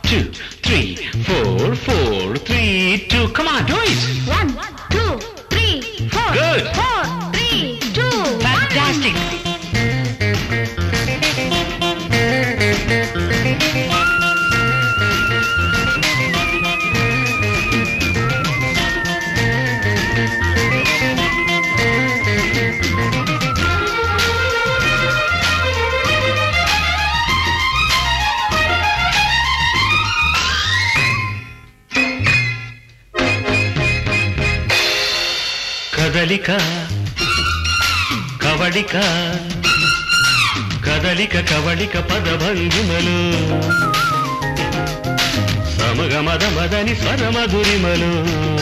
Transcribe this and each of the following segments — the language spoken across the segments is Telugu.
two, three, four, four, three, two. Come on, do it. One, two, three, four. Good. Four, three, two, Fantastic. కదలిక కవళిక కదలిక కవళిక పదభంగిమలు సమగమద మదని స్వరమధురిమలు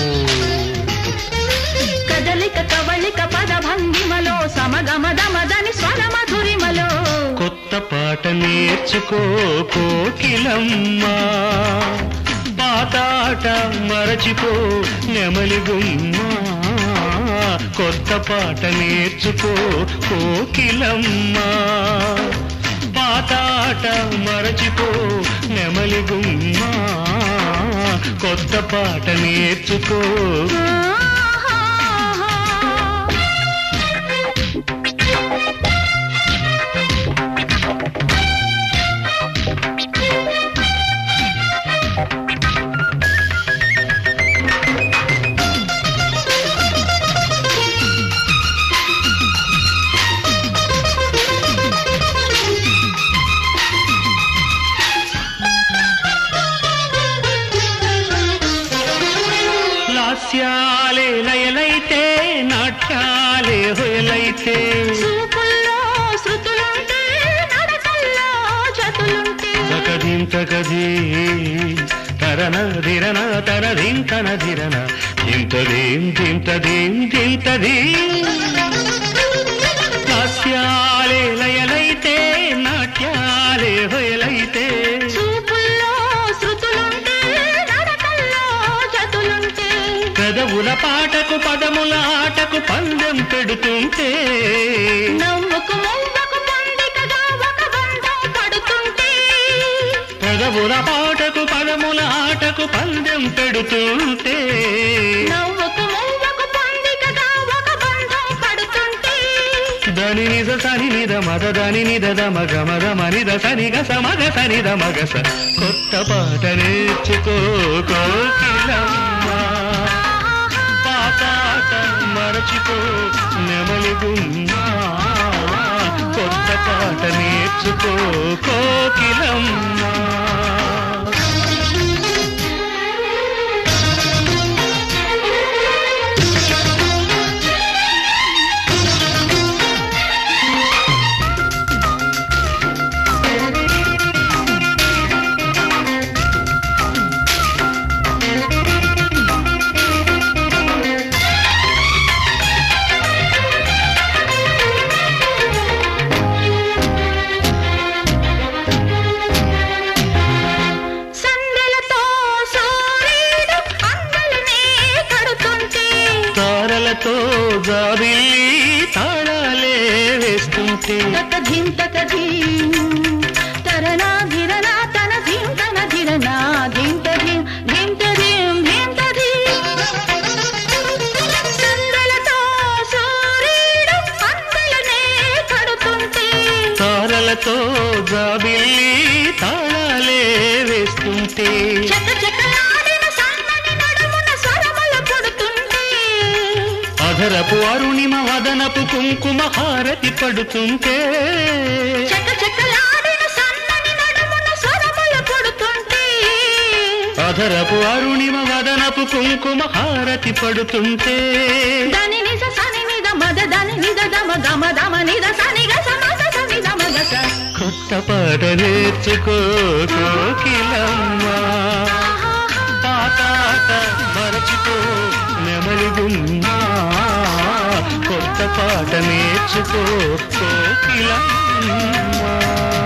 కదలిక కవళిక పద భంగిమలో సమగమదమదని స్వర మధురిమలో కొత్త పాట నేర్చుకో కోకిలమ్మా పాతాట మరచిపో నెమలి గుమ్మా కొత్త పాట నేర్చుకో కోకిలమ్మా పాతాట మరచిపో నెమలి గుమ్మా కొత్త పాట నేర్చుకో లాస్యాలే లయలైతే నాట్యాలే హొయలైతే చూపుల్లో శృతులుంటే నడకల్లో జతులుంటే తకధీం తకధీ తరన ధిరన తరధీం తన ధిరన ధింతదీం ధింతదీం ధింతదీ లాస్యాలే లయలైతే నాట్యాలే హొయలైతే చూపుల్లో శృతులుంటే నడకల్లో జతులుంటే పెదవుల పాటకు పదముల ఆటకు పందెం పెడుతుంటే నవ్వుకు మువ్వకు పొందికగా ఒక బంధం పడుతుంటే పెదవుల పాటకు పదముల ఆటకు పందెం పెడుతుంటే నవ్వుకు మువ్వకు పొందికగా ఒక బంధం పడుతుంటే దని నిజ సని నిద మద దని నిద మగ మద మనిద సని గస మగ సని ద మగస కొత్త పాట నేర్చుకో కోకిలమ్మ పాతాట మరచిపో నెమలి గుమ్మా కొత్త పాట నేర్చుకో కోకిలమ్మ సందెలతో సూర్యుడు అందలనే కడుతుంటే తారలతో జాబిల్లి తాళాలే వేస్తుంటే తక ధిం తక ధిం తరనా ధిరనా తన ధిం తన ధిరనా ధిం త ధిం ధిం త ధిం ధిం త ధిం సందెలతో సూర్యుడు అందలనే కడుతుంటే తారలతో జాబిల్లి తాళాలే వేస్తుంటే చక చకలాడిన సన్నని నడుమున స్వరములు పుడుతుంటే అధరపు అరుణిమ వదనపు కుంకుమ హారతి పడుతుంటే చక చకలాడిన సన్నని నడుమున స్వరములు పుడుతుంటే అధరపు అరుణిమ వదనపు కుంకుమ హారతి పడుతుంటే దాని నిజ సని నిద మద దాని నిద దమ గమ దమ నిద సని గ సమ స సని దమ గ స కొత్త పాట నేర్చుకో కోకిలమ్మ పాతాట మరచిపో నెమలి గుమ్మా కొత్త పాట నేర్చుకో కోకిలమ్మ